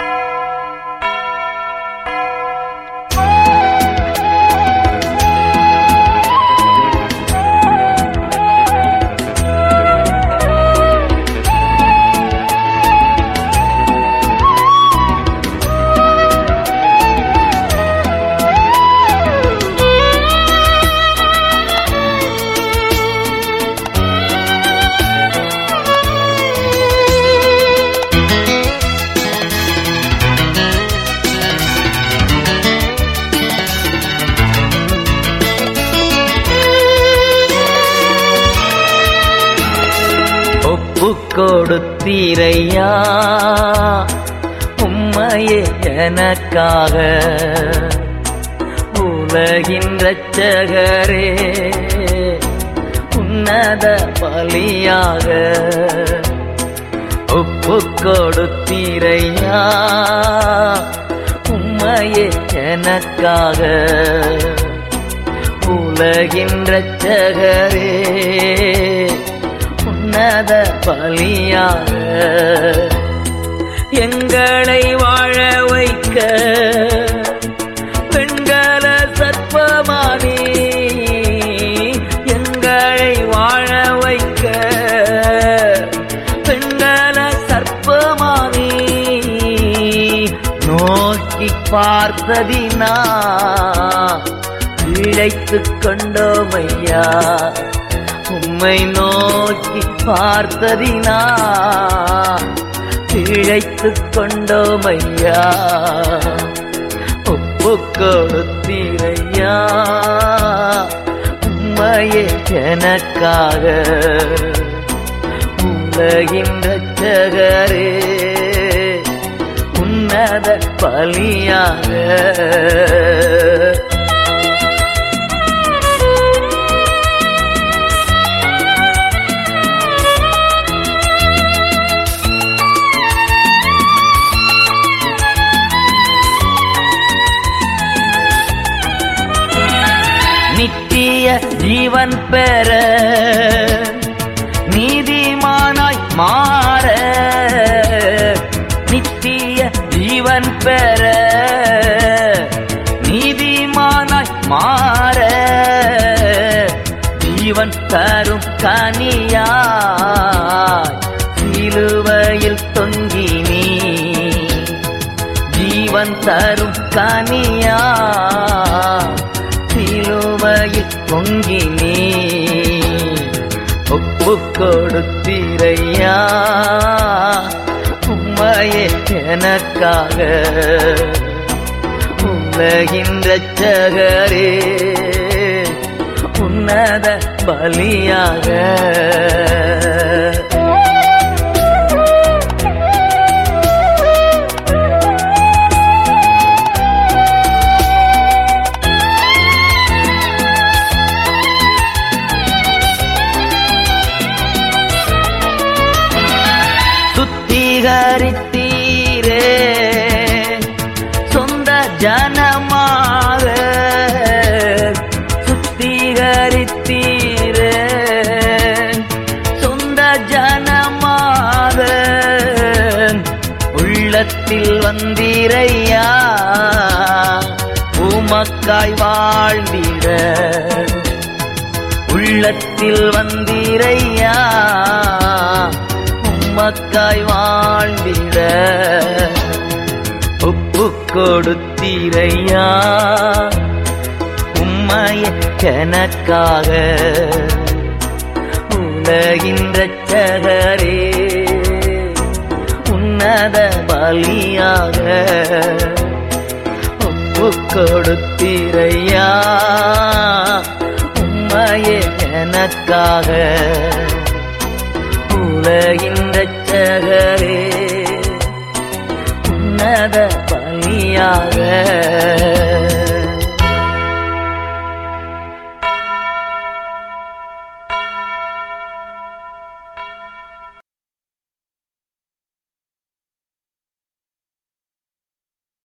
ஒப்பு கொடுத்தீரையா உம்மையே எனக்காக உலகின் ரட்சகரே உன்னத பலியாக ஒப்பு கொடுத்தீரையா உம்மையே எனக்காக உலகின் ரட்சகரே உன்னத பலியாக எங்களை வாழ வைக்க பெண்கள சற்பமானி எங்களை வாழ வைக்க பெண்கள சற்பமானி நோக்கி பார்த்ததினா இழைத்துக் கொண்டோமையா உம்மை நோக்கி பார்த்ததினா இழைத்துக் கொண்டோமையா ஒப்பு கொடுத்தீரையா உம்மையே எனக்காக உலகின் ரட்சகரே உன்னத பலியாக நித்திய ஜீவன் பெற நீதிமானாய் மாற நித்திய ஜீவன் பெற நீதிமானாய் மாற ஜீவன் தரும் கனியாய் சிலுவையில் தொங்கி நீ ஜீவன் தரும் கனியா சிலுவையில் பொங்கி நீ ஒப்பு கொடுத்தீரையா உம்மையே எனக்காக உலகின் ரட்சகரே உன்னத பலியாக சுத்திகரித்தீரே சொந்த ஜனமாக சுத்திகரித்தீரே சொந்த ஜனமாக உள்ளத்தில் வந்தீரையா உமக்காய் வாழ்ந்திட உள்ளத்தில் வந்தீரையா உம்மக்காய் வாழ்ந்திட ஒப்பு கொடுத்தீரையா உம்மைய எனக்காக உலகின் ரட்சகரே உன்னத பலியாக ஒப்பு கொடுத்தீரையா உம்மையே எனக்காக